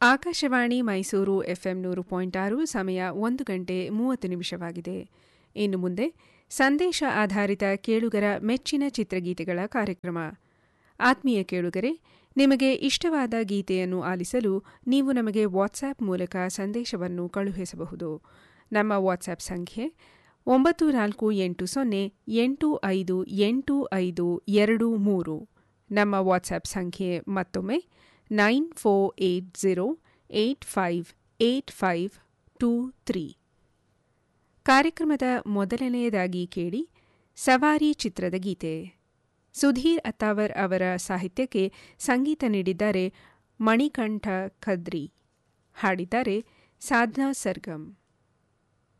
Akashvani Mysuru FM ನೂರು point ಆರು ಸಮಯ ಒಂದು ಗಂಟೆ ಮೂವತ್ತು ನಿಮಿಷವಾಗಿದೆ ಇನ್ನು ಮುಂದೆ ಸಂದೇಶ ಆಧಾರಿತ ಕೇಳುಗರ ಮೆಚ್ಚಿನ ಚಿತ್ರಗೀತೆಗಳ ಕಾರ್ಯಕ್ರಮ ಆತ್ಮೀಯ ಕೇಳುಗರೆ ನಿಮಗೆ ಇಷ್ಟವಾದ ಗೀತೆಯನ್ನು ಆಲಿಸಲು ನೀವು ನಮಗೆ ವಾಟ್ಸ್ಆಪ್ ಮೂಲಕ ಸಂದೇಶವನ್ನು ಕಳುಹಿಸಬಹುದು ನಮ್ಮ ವಾಟ್ಸ್ಆಪ್ ಸಂಖ್ಯೆ ಒಂಬತ್ತು ನಾಲ್ಕು ಎಂಟು ಸೊನ್ನೆ ಎಂಟು ಐದು ಎಂಟು ಐದು ಎರಡು ಮೂರು ನಮ್ಮ ವಾಟ್ಸ್ಆಪ್ ಸಂಖ್ಯೆ ಮತ್ತೊಮ್ಮೆ nine four eight zero eight five eight five two three ಕಾರ್ಯಕ್ರಮದ ಮೊದಲನೆಯದಾಗಿ ಕೇಳಿ ಸವಾರಿ ಚಿತ್ರದ ಗೀತೆ ಸುಧೀರ್ ಅತ್ತಾವರ್ ಅವರ ಸಾಹಿತ್ಯಕ್ಕೆ ಸಂಗೀತ ನೀಡಿದ್ದಾರೆ ಮಣಿಕಂಠ ಖದ್ರಿ ಹಾಡಿದ್ದಾರೆ ಸಾಧ್ನಾ ಸರ್ಗಮ್